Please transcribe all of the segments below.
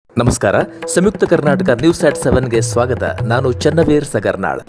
ನಮಸ್ಕಾರ ಸಂಯುಕ್ತ ಕರ್ನಾಟಕ ನ್ಯೂಸ್ ಆಟ್ ಸೆವೆನ್ಗೆ ಸ್ವಾಗತ ನಾನು ಚನ್ನವೀರ್ ಸಗರ್ನಾಳ್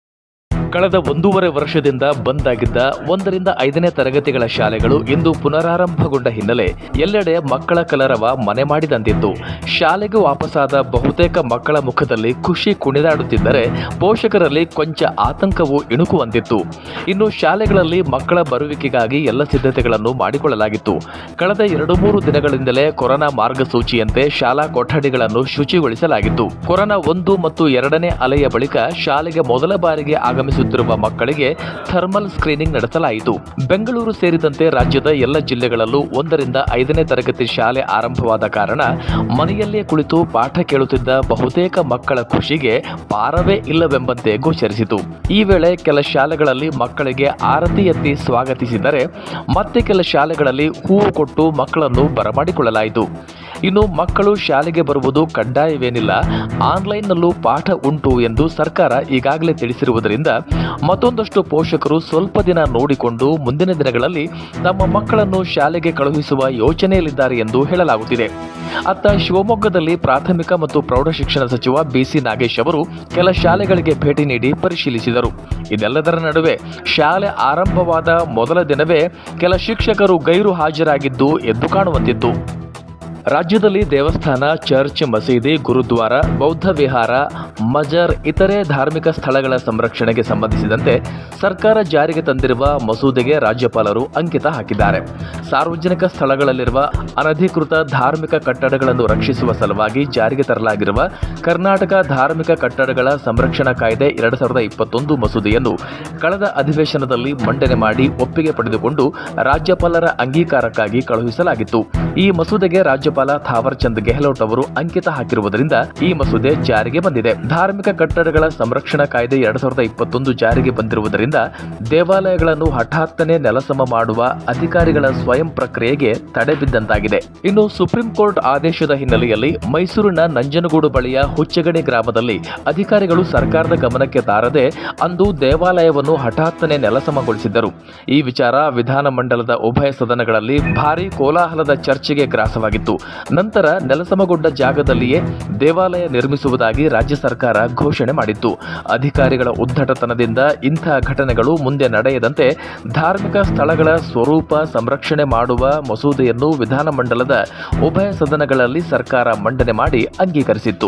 ಕಳೆದ ಒಂದೂವರೆ ವರ್ಷದಿಂದ ಬಂದ್ ಆಗಿದ್ದ ಒಂದರಿಂದ ಐದನೇ ತರಗತಿಗಳ ಶಾಲೆಗಳು ಇಂದು ಪುನರಾರಂಭಗೊಂಡ ಹಿನ್ನೆಲೆ ಎಲ್ಲೆಡೆ ಮಕ್ಕಳ ಕಲರವ ಮನೆ ಮಾಡಿದಂತಿತ್ತು ಶಾಲೆಗೆ ವಾಪಸ್ಸಾದ ಬಹುತೇಕ ಮಕ್ಕಳ ಮುಖದಲ್ಲಿ ಖುಷಿ ಕುಣಿದಾಡುತ್ತಿದ್ದರೆ ಪೋಷಕರಲ್ಲಿ ಕೊಂಚ ಆತಂಕವು ಇಣುಕುವಂತಿತ್ತು ಇನ್ನು ಶಾಲೆಗಳಲ್ಲಿ ಮಕ್ಕಳ ಬರುವಿಕೆಗಾಗಿ ಎಲ್ಲ ಸಿದ್ಧತೆಗಳನ್ನು ಮಾಡಿಕೊಳ್ಳಲಾಗಿತ್ತು ಕಳೆದ ಎರಡು ಮೂರು ದಿನಗಳಿಂದಲೇ ಕೊರೋನಾ ಮಾರ್ಗಸೂಚಿಯಂತೆ ಶಾಲಾ ಕೊಠಡಿಗಳನ್ನು ಶುಚಿಗೊಳಿಸಲಾಗಿತ್ತು ಕೊರೋನಾ ಒಂದು ಮತ್ತು ಎರಡನೇ ಅಲೆಯ ಬಳಿಕ ಶಾಲೆಗೆ ಮೊದಲ ಬಾರಿಗೆ ಆಗಮಿಸುತ್ತಿರುವ ಮಕ್ಕಳಿಗೆ ಥರ್ಮಲ್ ಸ್ಕ್ರೀನಿಂಗ್ ನಡೆಸಲಾಯಿತು ಬೆಂಗಳೂರು ಸೇರಿದಂತೆ ರಾಜ್ಯದ ಎಲ್ಲ ಜಿಲ್ಲೆಗಳಲ್ಲೂ ಒಂದರಿಂದ ಐದನೇ ತರಗತಿ ಶಾಲೆ ಆರಂಭವಾದ ಕಾರಣ ಮನೆಯಲ್ಲೇ ಕುಳಿತು ಪಾಠ ಕೇಳುತ್ತಿದ್ದ ಬಹುತೇಕ ಮಕ್ಕಳ ಖುಷಿಗೆ ಪಾರವೇ ಇಲ್ಲವೆಂಬಂತೆ ಗೋಚರಿಸಿತು ಈ ವೇಳೆ ಕೆಲ ಶಾಲೆಗಳಲ್ಲಿ ಮಕ್ಕಳಿಗೆ ಆರತಿ ಎತ್ತಿ ಸ್ವಾಗತಿಸಿದರೆ ಮತ್ತೆ ಕೆಲ ಶಾಲೆಗಳಲ್ಲಿ ಹೂವು ಕೊಟ್ಟು ಮಕ್ಕಳನ್ನು ಬರಮಾಡಿಕೊಳ್ಳಲಾಯಿತು ಇನ್ನು ಮಕ್ಕಳು ಶಾಲೆಗೆ ಬರುವುದು ಕಡ್ಡಾಯವೇನಿಲ್ಲ ಆನ್ಲೈನ್ನಲ್ಲೂ ಪಾಠ ಉಂಟು ಎಂದು ಸರ್ಕಾರ ಈಗಾಗಲೇ ತಿಳಿಸಿರುವುದರಿಂದ ಮತ್ತೊಂದಷ್ಟು ಪೋಷಕರು ಸ್ವಲ್ಪ ದಿನ ನೋಡಿಕೊಂಡು ಮುಂದಿನ ದಿನಗಳಲ್ಲಿ ತಮ್ಮ ಮಕ್ಕಳನ್ನು ಶಾಲೆಗೆ ಕಳುಹಿಸುವ ಯೋಚನೆಯಲ್ಲಿದ್ದಾರೆ ಎಂದು ಹೇಳಲಾಗುತ್ತಿದೆ ಅತ್ತ ಶಿವಮೊಗ್ಗದಲ್ಲಿ ಪ್ರಾಥಮಿಕ ಮತ್ತು ಪ್ರೌಢಶಿಕ್ಷಣ ಸಚಿವ ಬಿಸಿ ನಾಗೇಶ್ ಅವರು ಕೆಲ ಶಾಲೆಗಳಿಗೆ ಭೇಟಿ ನೀಡಿ ಪರಿಶೀಲಿಸಿದರು ಇದೆಲ್ಲದರ ನಡುವೆ ಶಾಲೆ ಆರಂಭವಾದ ಮೊದಲ ದಿನವೇ ಕೆಲ ಶಿಕ್ಷಕರು ಗೈರು ಹಾಜರಾಗಿದ್ದು ಎದ್ದು ಕಾಣುವಂತಿತ್ತು ರಾಜ್ಯದಲ್ಲಿ ದೇವಸ್ಥಾನ ಚರ್ಚ್ ಮಸೀದಿ ಗುರುದ್ವಾರ ಬೌದ್ಧ ವಿಹಾರ ಮಜರ್ ಇತರೆ ಧಾರ್ಮಿಕ ಸ್ಥಳಗಳ ಸಂರಕ್ಷಣೆಗೆ ಸಂಬಂಧಿಸಿದಂತೆ ಸರ್ಕಾರ ಜಾರಿಗೆ ತಂದಿರುವ ಮಸೂದೆಗೆ ರಾಜ್ಯಪಾಲರು ಅಂಕಿತ ಹಾಕಿದ್ದಾರೆ ಸಾರ್ವಜನಿಕ ಸ್ಥಳಗಳಲ್ಲಿರುವ ಅನಧಿಕೃತ ಧಾರ್ಮಿಕ ಕಟ್ಟಡಗಳನ್ನು ರಕ್ಷಿಸುವ ಸಲುವಾಗಿ ಜಾರಿಗೆ ತರಲಾಗಿರುವ ಕರ್ನಾಟಕ ಧಾರ್ಮಿಕ ಕಟ್ಟಡಗಳ ಸಂರಕ್ಷಣಾ ಕಾಯ್ದೆ ಎರಡು ಸಾವಿರದ ಇಪ್ಪತ್ತೊಂದು ಮಸೂದೆಯನ್ನು ಕಳೆದ ಅಧಿವೇಶನದಲ್ಲಿ ಮಂಡನೆ ಮಾಡಿ ಒಪ್ಪಿಗೆ ಪಡೆದುಕೊಂಡು ರಾಜ್ಯಪಾಲರ ಅಂಗೀಕಾರಕ್ಕಾಗಿ ಕಳುಹಿಸಲಾಗಿತ್ತು ಈ ಮಸೂದೆಗೆ ರಾಜ್ಯಪಾಲ ಥಾವರ್ ಚಂದ್ ಗೆಹ್ಲೋಟ್ ಅವರು ಅಂಕಿತ ಹಾಕಿರುವುದರಿಂದ ಈ ಮಸೂದೆ ಜಾರಿಗೆ ಬಂದಿದೆ ಧಾರ್ಮಿಕ ಕಟ್ಟಡಗಳ ಸಂರಕ್ಷಣಾ ಕಾಯ್ದೆ ಎರಡ್ ಸಾವಿರದ ಇಪ್ಪತ್ತೊಂದು ಜಾರಿಗೆ ಬಂದಿರುವುದರಿಂದ ದೇವಾಲಯಗಳನ್ನು ಹಠಾತ್ತನೆ ನೆಲಸಮ ಮಾಡುವ ಅಧಿಕಾರಿಗಳ ಸ್ವಯಂ ಪ್ರಕ್ರಿಯೆಗೆ ತಡೆ ಬಿದ್ದಂತಾಗಿದೆ ಇನ್ನು ಸುಪ್ರೀಂ ಕೋರ್ಟ್ ಆದೇಶದ ಹಿನ್ನೆಲೆಯಲ್ಲಿ ಮೈಸೂರಿನ ನಂಜನಗೂಡು ಬಳಿಯ ಹುಚ್ಚಗಣಿ ಗ್ರಾಮದಲ್ಲಿ ಅಧಿಕಾರಿಗಳು ಸರ್ಕಾರದ ಗಮನಕ್ಕೆ ತಾರದೆ ಅಂದು ದೇವಾಲಯವನ್ನು ಹಠಾತ್ತನೆ ನೆಲಸಮಗೊಳಿಸಿದ್ದರು ಈ ವಿಚಾರ ವಿಧಾನಮಂಡಲದ ಉಭಯ ಸದನಗಳಲ್ಲಿ ಭಾರೀ ಕೋಲಾಹಲದ ಚರ್ಚೆಗೆ ಗ್ರಾಸವಾಗಿತ್ತು ನಂತರ ನೆಲಸಮಗೊಂಡ ಜಾಗದಲ್ಲಿಯೇ ದೇವಾಲಯ ನಿರ್ಮಿಸುವುದಾಗಿ ರಾಜ್ಯ ಸರ್ಕಾರ ಘೋಷಣೆ ಮಾಡಿತ್ತು ಅಧಿಕಾರಿಗಳ ಉದ್ದಟತನದಿಂದ ಇಂಥ ಘಟನೆಗಳು ಮುಂದೆ ನಡೆಯದಂತೆ ಧಾರ್ಮಿಕ ಸ್ಥಳಗಳ ಸ್ವರೂಪ ಸಂರಕ್ಷಣೆ ಮಾಡುವ ಮಸೂದೆಯನ್ನು ವಿಧಾನಮಂಡಲದ ಉಭಯ ಸದನಗಳಲ್ಲಿ ಸರ್ಕಾರ ಮಂಡನೆ ಮಾಡಿ ಅಂಗೀಕರಿಸಿತ್ತು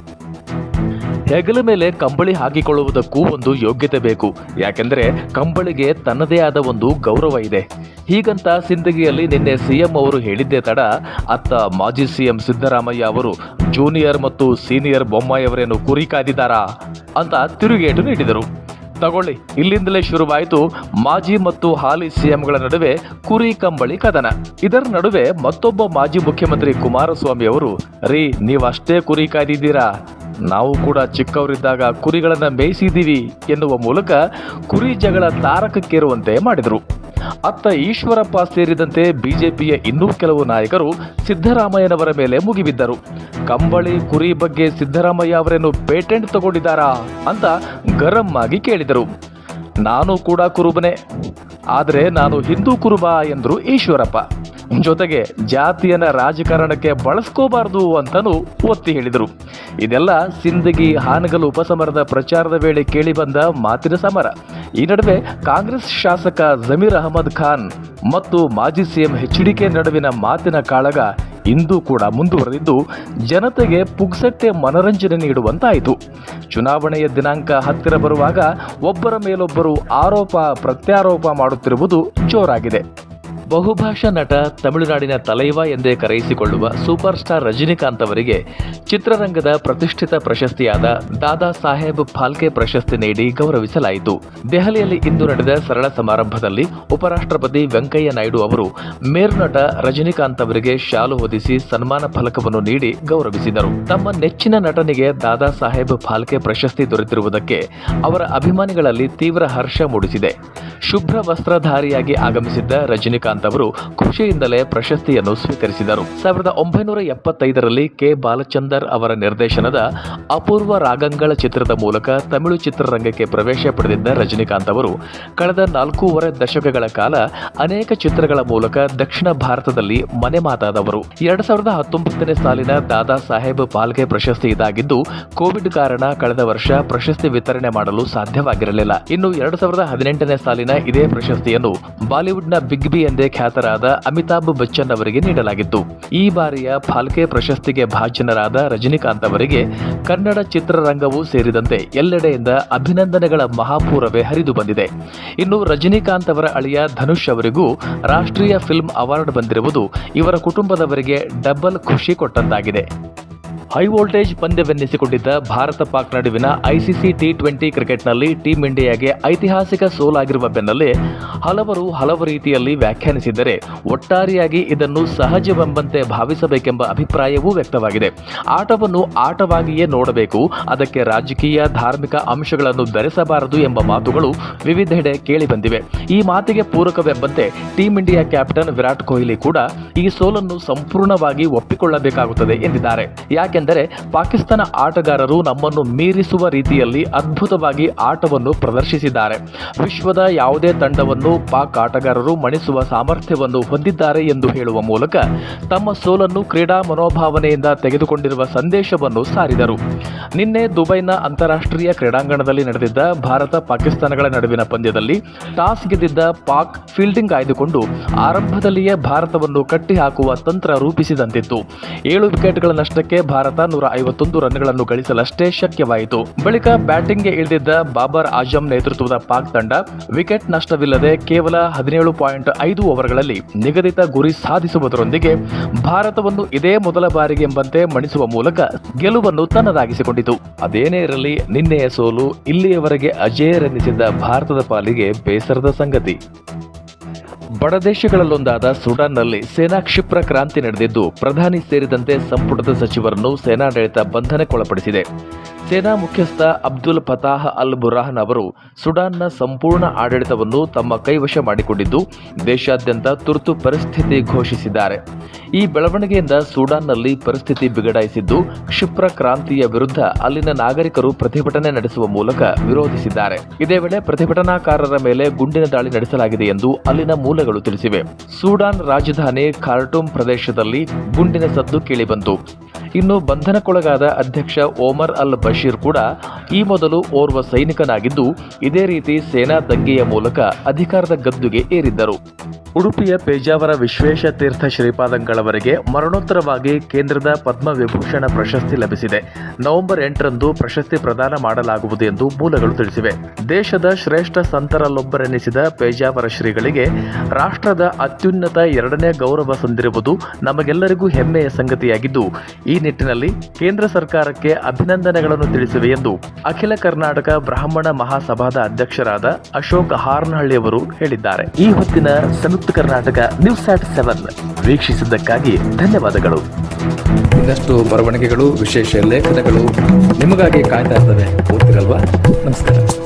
ಹೆಗಲ ಮೇಲೆ ಕಂಬಳಿ ಹಾಕಿಕೊಳ್ಳುವುದಕ್ಕೂ ಒಂದು ಯೋಗ್ಯತೆ ಬೇಕು ಯಾಕೆಂದ್ರೆ ಕಂಬಳಿಗೆ ತನ್ನದೇ ಆದ ಒಂದು ಗೌರವ ಇದೆ ಹೀಗಂತ ಸಿಂದಗಿಯಲ್ಲಿ ನಿನ್ನೆ ಸಿಎಂ ಅವರು ಹೇಳಿದ್ದೇ ತಡ ಅತ್ತ ಮಾಜಿ ಸಿಎಂ ಸಿದ್ದರಾಮಯ್ಯ ಅವರು ಜೂನಿಯರ್ ಮತ್ತು ಸೀನಿಯರ್ ಬೊಮ್ಮಾಯಿಯವರೇನು ಕುರಿ ಕಾದಿದ್ದಾರಾ ಅಂತ ತಿರುಗೇಟು ನೀಡಿದರು ತಗೊಳ್ಳಿ ಇಲ್ಲಿಂದಲೇ ಶುರುವಾಯಿತು ಮಾಜಿ ಮತ್ತು ಹಾಲಿ ಸಿಎಂಗಳ ನಡುವೆ ಕುರಿ ಕಂಬಳಿ ಕದನ ಇದರ ನಡುವೆ ಮತ್ತೊಬ್ಬ ಮಾಜಿ ಮುಖ್ಯಮಂತ್ರಿ ಕುಮಾರಸ್ವಾಮಿ ಅವರು ರೀ ನೀವಷ್ಟೇ ಕುರಿ ಕಾದಿದ್ದೀರಾ ನಾವು ಕೂಡ ಚಿಕ್ಕವರಿದ್ದಾಗ ಕುರಿಗಳನ್ನ ಮೇಯಿಸಿದ್ದೀವಿ ಎನ್ನುವ ಮೂಲಕ ಕುರಿ ಜಗಳ ತಾರಕಕ್ಕೇರುವಂತೆ ಮಾಡಿದರು ಅತ್ತ ಈಶ್ವರಪ್ಪ ಸೇರಿದಂತೆ ಬಿಜೆಪಿಯ ಇನ್ನೂ ಕೆಲವು ನಾಯಕರು ಸಿದ್ದರಾಮಯ್ಯನವರ ಮೇಲೆ ಮುಗಿಬಿದ್ದರು ಕಂಬಳಿ ಕುರಿ ಬಗ್ಗೆ ಸಿದ್ದರಾಮಯ್ಯ ಅವರೇನು ಪೇಟೆಂಟ್ ತಗೊಂಡಿದ್ದಾರಾ ಅಂತ ಗರಂ ಆಗಿ ಕೇಳಿದರು ನಾನು ಕೂಡ ಕುರುಬನೇ ಆದರೆ ನಾನು ಹಿಂದೂ ಕುರುಬ ಎಂದರು ಈಶ್ವರಪ್ಪ ಜೊತೆಗೆ ಜಾತಿಯನ್ನ ರಾಜಕಾರಣಕ್ಕೆ ಬಳಸ್ಕೋಬಾರದು ಅಂತಲೂ ಒತ್ತಿ ಹೇಳಿದರು ಇದೆಲ್ಲ ಸಿಂದಗಿ ಹಾನಗಲ್ ಉಪಸಮರದ ಪ್ರಚಾರದ ವೇಳೆ ಕೇಳಿಬಂದ ಮಾತಿನ ಸಮರ ಈ ನಡುವೆ ಕಾಂಗ್ರೆಸ್ ಶಾಸಕ ಜಮೀರ್ ಅಹಮದ್ ಖಾನ್ ಮತ್ತು ಮಾಜಿ ಸಿಎಂ ಎಚ್ ಡಿ ಕೆ ನಡುವಿನ ಮಾತಿನ ಕಾಳಗ ಇಂದು ಕೂಡ ಮುಂದುವರೆದಿದ್ದು ಜನತೆಗೆ ಪುಗ್ಸಟ್ಟೆ ಮನರಂಜನೆ ನೀಡುವಂತಾಯಿತು ಚುನಾವಣೆಯ ದಿನಾಂಕ ಹತ್ತಿರ ಬರುವಾಗ ಒಬ್ಬರ ಮೇಲೊಬ್ಬರು ಆರೋಪ ಪ್ರತ್ಯಾರೋಪ ಮಾಡುತ್ತಿರುವುದು ಜೋರಾಗಿದೆ ಬಹುಭಾಷಾ ನಟ ತಮಿಳುನಾಡಿನ ತಲೈವ ಎಂದೇ ಕರೆಯಿಸಿಕೊಳ್ಳುವ ಸೂಪರ್ ಸ್ಟಾರ್ ರಜನಿಕಾಂತ್ ಅವರಿಗೆ ಚಿತ್ರರಂಗದ ಪ್ರತಿಷ್ಠಿತ ಪ್ರಶಸ್ತಿಯಾದ ದಾದಾ ಸಾಹೇಬ್ ಫಾಲ್ಕೆ ಪ್ರಶಸ್ತಿ ನೀಡಿ ಗೌರವಿಸಲಾಯಿತು ದೆಹಲಿಯಲ್ಲಿ ಇಂದು ನಡೆದ ಸರಳ ಸಮಾರಂಭದಲ್ಲಿ ಉಪರಾಷ್ಟ್ರಪತಿ ವೆಂಕಯ್ಯ ನಾಯ್ಡು ಅವರು ಮೇರು ನಟ ರಜನಿಕಾಂತ್ ಅವರಿಗೆ ಶಾಲು ಹೊದಿಸಿ ಸನ್ಮಾನ ಫಲಕವನ್ನು ನೀಡಿ ಗೌರವಿಸಿದರು ತಮ್ಮ ನೆಚ್ಚಿನ ನಟನಿಗೆ ದಾದಾ ಸಾಹೇಬ್ ಫಾಲ್ಕೆ ಪ್ರಶಸ್ತಿ ದೊರೆತಿರುವುದಕ್ಕೆ ಅವರ ಅಭಿಮಾನಿಗಳಲ್ಲಿ ತೀವ್ರ ಹರ್ಷ ಮೂಡಿಸಿದೆ ಶುಭ್ರ ವಸ್ತ್ರಧಾರಿಯಾಗಿ ಆಗಮಿಸಿದ್ದ ರಜನಿಕಾಂತ್ ರಜನಿಕಾಂತ್ ಅವರು ಖುಷಿಯಿಂದಲೇ ಪ್ರಶಸ್ತಿಯನ್ನು ಸ್ವೀಕರಿಸಿದರು ಸಾವಿರದ ಒಂಬೈನೂರ ಎಪ್ಪತ್ತೈದರಲ್ಲಿ ಕೆ ಬಾಲಚಂದರ್ ಅವರ ನಿರ್ದೇಶನದ ಅಪೂರ್ವ ರಾಗಂಗಳ ಚಿತ್ರದ ಮೂಲಕ ತಮಿಳು ಚಿತ್ರರಂಗಕ್ಕೆ ಪ್ರವೇಶ ಪಡೆದಿದ್ದ ರಜನಿಕಾಂತ್ ಅವರು ಕಳೆದ ನಾಲ್ಕೂವರೆ ದಶಕಗಳ ಕಾಲ ಅನೇಕ ಚಿತ್ರಗಳ ಮೂಲಕ ದಕ್ಷಿಣ ಭಾರತದಲ್ಲಿ ಮನೆ ಮಾತಾದವರು ಎರಡ್ ಸಾವಿರದ ಹತ್ತೊಂಬತ್ತನೇ ಸಾಲಿನ ದಾದಾ ಸಾಹೇಬ್ ಪಾಲ್ಗೆ ಪ್ರಶಸ್ತಿ ಇದಾಗಿದ್ದು ಕೋವಿಡ್ ಕಾರಣ ಕಳೆದ ವರ್ಷ ಪ್ರಶಸ್ತಿ ವಿತರಣೆ ಮಾಡಲು ಸಾಧ್ಯವಾಗಿರಲಿಲ್ಲ ಇನ್ನು ಎರಡ್ ಸಾವಿರದ ಹದಿನೆಂಟನೇ ಸಾಲಿನ ಇದೇ ಪ್ರಶಸ್ತಿಯನ್ನು ಬಾಲಿವುಡ್ನ ಬಿಗ್ ಬಿ ಎಂದೇ ಖ್ಯಾತರಾದ ಅಮಿತಾಬ್ ಬಚ್ಚನ್ ಅವರಿಗೆ ನೀಡಲಾಗಿತ್ತು ಈ ಬಾರಿಯ ಫಾಲ್ಕೆ ಪ್ರಶಸ್ತಿಗೆ ಭಾಜನರಾದ ರಜನಿಕಾಂತ್ ಅವರಿಗೆ ಕನ್ನಡ ಚಿತ್ರರಂಗವೂ ಸೇರಿದಂತೆ ಎಲ್ಲೆಡೆಯಿಂದ ಅಭಿನಂದನೆಗಳ ಮಹಾಪೂರವೇ ಹರಿದು ಬಂದಿದೆ ಇನ್ನು ರಜನಿಕಾಂತ್ ಅವರ ಅಳಿಯ ಧನುಷ್ ಅವರಿಗೂ ರಾಷ್ಟ್ರೀಯ ಫಿಲ್ಮ್ ಅವಾರ್ಡ್ ಬಂದಿರುವುದು ಇವರ ಕುಟುಂಬದವರಿಗೆ ಡಬಲ್ ಖುಷಿ ಕೊಟ್ಟಂತಾಗಿದೆ ಹೈ ವೋಲ್ಟೇಜ್ ಪಂದ್ಯವೆನ್ನಿಸಿಕೊಂಡಿದ್ದ ಭಾರತ ಪಾಕ್ ನಡುವಿನ ಐಸಿಸಿ ಟಿ ಟ್ವೆಂಟಿ ಕ್ರಿಕೆಟ್ನಲ್ಲಿ ಟೀಂ ಇಂಡಿಯಾಗೆ ಐತಿಹಾಸಿಕ ಸೋಲಾಗಿರುವ ಬೆನ್ನಲ್ಲೇ ಹಲವರು ಹಲವು ರೀತಿಯಲ್ಲಿ ವ್ಯಾಖ್ಯಾನಿಸಿದ್ದರೆ ಒಟ್ಟಾರೆಯಾಗಿ ಇದನ್ನು ಸಹಜವೆಂಬಂತೆ ಭಾವಿಸಬೇಕೆಂಬ ಅಭಿಪ್ರಾಯವೂ ವ್ಯಕ್ತವಾಗಿದೆ ಆಟವನ್ನು ಆಟವಾಗಿಯೇ ನೋಡಬೇಕು ಅದಕ್ಕೆ ರಾಜಕೀಯ ಧಾರ್ಮಿಕ ಅಂಶಗಳನ್ನು ಬೆರೆಸಬಾರದು ಎಂಬ ಮಾತುಗಳು ವಿವಿಧೆಡೆ ಕೇಳಿಬಂದಿವೆ ಈ ಮಾತಿಗೆ ಪೂರಕವೆಂಬಂತೆ team India captain Virat Kohli ಕೂಡ ಈ ಸೋಲನ್ನು ಸಂಪೂರ್ಣವಾಗಿ ಒಪ್ಪಿಕೊಳ್ಳಬೇಕಾಗುತ್ತದೆ ಎಂದಿದ್ದಾರೆ ಯಾಕೆಂದರೆ ಪಾಕಿಸ್ತಾನ ಆಟಗಾರರು ನಮ್ಮನ್ನು ಮೀರಿಸುವ ರೀತಿಯಲ್ಲಿ ಅದ್ಭುತವಾಗಿ ಆಟವನ್ನು ಪ್ರದರ್ಶಿಸಿದ್ದಾರೆ ವಿಶ್ವದ ಯಾವುದೇ ತಂಡವನ್ನು ಪಾಕ್ ಆಟಗಾರರು ಮಣಿಸುವ ಸಾಮರ್ಥ್ಯವನ್ನು ಹೊಂದಿದ್ದಾರೆ ಎಂದು ಹೇಳುವ ಮೂಲಕ ತಮ್ಮ ಸೋಲನ್ನು ಕ್ರೀಡಾ ಮನೋಭಾವನೆಯಿಂದ ತೆಗೆದುಕೊಂಡಿರುವ ಸಂದೇಶವನ್ನು ಸಾರಿದರು ನಿನ್ನೆ ದುಬೈನ ಅಂತಾರಾಷ್ಟ್ರೀಯ ಕ್ರೀಡಾಂಗಣದಲ್ಲಿ ನಡೆದಿದ್ದ ಭಾರತ ಪಾಕಿಸ್ತಾನಗಳ ನಡುವಿನ ಪಂದ್ಯದಲ್ಲಿ ಟಾಸ್ ಗೆದ್ದಿದ್ದ ಪಾಕ್ ಫೀಲ್ಡಿಂಗ್ ಆಯ್ದುಕೊಂಡು ಆರಂಭದಲ್ಲಿಯೇ ಭಾರತವನ್ನು ಕಟ್ಟಿಹಾಕುವ ತಂತ್ರ ರೂಪಿಸಿದಂತಿತ್ತು ಏಳು ವಿಕೆಟ್ಗಳ ನಷ್ಟಕ್ಕೆ ಭಾರತ ನೂರ ಐವತ್ತೊಂದು ರನ್ಗಳನ್ನು ಗಳಿಸಲಷ್ಟೇ ಶಕ್ಯವಾಯಿತು ಬಳಿಕ ಬ್ಯಾಟಿಂಗ್ಗೆ ಇಳಿದಿದ್ದ ಬಾಬರ್ ಆಜಂ ನೇತೃತ್ವದ ಪಾಕ್ ತಂಡ ವಿಕೆಟ್ ನಷ್ಟವಿಲ್ಲದೆ ಕೇವಲ ಹದಿನೇಳು ಪಾಯಿಂಟ್ ಐದು ಓವರ್ಗಳಲ್ಲಿ ನಿಗದಿತ ಗುರಿ ಸಾಧಿಸುವುದರೊಂದಿಗೆ ಭಾರತವನ್ನು ಇದೇ ಮೊದಲ ಬಾರಿಗೆ ಎಂಬಂತೆ ಮಣಿಸುವ ಮೂಲಕ ಗೆಲುವನ್ನು ತನ್ನದಾಗಿಸಿಕೊಂಡಿತು ಅದೇನೇ ಇರಲಿ ನಿನ್ನೆಯ ಸೋಲು ಇಲ್ಲಿಯವರೆಗೆ ಅಜೇಯರೆನ್ನಿಸಿದ್ದ ಭಾರತದ ಪಾಲಿಗೆ ಬೇಸರದ ಸಂಗತಿ ಬಡದೇಶಗಳಲ್ಲೊಂದಾದ ಸುಡಾನ್ನಲ್ಲಿ ಸೇನಾ ಕ್ಷಿಪ್ರ ಕ್ರಾಂತಿ ನಡೆದಿದ್ದು ಪ್ರಧಾನಿ ಸೇರಿದಂತೆ ಸಂಪುಟದ ಸಚಿವರನ್ನು ಸೇನಾಡಳಿತ ಬಂಧನಕ್ಕೊಳಪಡಿಸಿದೆ ಸೇನಾ ಮುಖ್ಯಸ್ಥ ಅಬ್ದುಲ್ ಫತಾಹ್ ಅಲ್ ಬುರಾಹನ್ ಅವರು ಸುಡಾನ್ನ ಸಂಪೂರ್ಣ ಆಡಳಿತವನ್ನು ತಮ್ಮ ಕೈವಶ ಮಾಡಿಕೊಂಡಿದ್ದು ದೇಶಾದ್ಯಂತ ತುರ್ತು ಪರಿಸ್ಥಿತಿ ಘೋಷಿಸಿದ್ದಾರೆ ಈ ಬೆಳವಣಿಗೆಯಿಂದ ಸುಡಾನ್ನಲ್ಲಿ ಪರಿಸ್ಥಿತಿ ಬಿಗಡಾಯಿಸಿದ್ದು ಕ್ಷಿಪ್ರ ಕ್ರಾಂತಿಯ ವಿರುದ್ಧ ಅಲ್ಲಿನ ನಾಗರಿಕರು ಪ್ರತಿಭಟನೆ ನಡೆಸುವ ಮೂಲಕ ವಿರೋಧಿಸಿದ್ದಾರೆ ಇದೇ ವೇಳೆ ಪ್ರತಿಭಟನಾಕಾರರ ಮೇಲೆ ಗುಂಡಿನ ದಾಳಿ ನಡೆಸಲಾಗಿದೆ ಎಂದು ಅಲ್ಲಿನ ಮೂಲಗಳು ತಿಳಿಸಿವೆ ಸೂಡಾನ್ ರಾಜಧಾನಿ ಖಾರ್ಟೂಮ್ ಪ್ರದೇಶದಲ್ಲಿ ಗುಂಡಿನ ಸದ್ದು ಕೇಳಿಬಂತು ಇನ್ನು ಬಂಧನಕ್ಕೊಳಗಾದ ಅಧ್ಯಕ್ಷ ಓಮರ್ ಅಲ್ ಬಶೀರ್ ಕೂಡ ಈ ಮೊದಲು ಓರ್ವ ಸೈನಿಕನಾಗಿದ್ದು ಇದೇ ರೀತಿ ಸೇನಾ ದಂಗೆಯ ಮೂಲಕ ಅಧಿಕಾರದ ಗದ್ದುಗೆ ಏರಿದ್ದರು ಉಡುಪಿಯ ಪೇಜಾವರ ವಿಶ್ವೇಶ ತೀರ್ಥ ಶ್ರೀಪಾದಂಗಳವರಿಗೆ ಮರಣೋತ್ತರವಾಗಿ ಕೇಂದ್ರದ ಪದ್ಮ ವಿಭೂಷಣ ಪ್ರಶಸ್ತಿ ಲಭಿಸಿದೆ ನವೆಂಬರ್ ಎಂಟರಂದು ಪ್ರಶಸ್ತಿ ಪ್ರದಾನ ಮಾಡಲಾಗುವುದು ಎಂದು ಮೂಲಗಳು ತಿಳಿಸಿವೆ ದೇಶದ ಶ್ರೇಷ್ಠ ಸಂತರಲ್ಲೊಬ್ಬರೆನಿಸಿದ ಪೇಜಾವರ ಶ್ರೀಗಳಿಗೆ ರಾಷ್ಟ್ರದ ಅತ್ಯುನ್ನತ ಎರಡನೇ ಗೌರವ ಸಂದಿರುವುದು ನಮಗೆಲ್ಲರಿಗೂ ಹೆಮ್ಮೆಯ ಸಂಗತಿಯಾಗಿದ್ದು ಈ ನಿಟ್ಟಿನಲ್ಲಿ ಕೇಂದ್ರ ಸರ್ಕಾರಕ್ಕೆ ಅಭಿನಂದನೆಗಳನ್ನು ತಿಳಿಸಿವೆ ಎಂದು ಅಖಿಲ ಕರ್ನಾಟಕ ಬ್ರಾಹ್ಮಣ ಮಹಾಸಭಾದ ಅಧ್ಯಕ್ಷರಾದ ಅಶೋಕ್ ಹಾರ್ನಹಳ್ಳಿ ಅವರು ಹೇಳಿದ್ದಾರೆ ಈ ಹೊತ್ತಿನ Samyukta Karnataka news at seven ವೀಕ್ಷಿಸಿದ್ದಕ್ಕಾಗಿ ಧನ್ಯವಾದಗಳು ಇನ್ನಷ್ಟು ಬರವಣಿಗೆಗಳು ವಿಶೇಷ ಲೇಖನಗಳು ನಿಮಗಾಗಿ ಕಾಯ್ತಾ ಇರ್ತವೆ ಓದ್ತಿರಲ್ವಾ ನಮಸ್ಕಾರ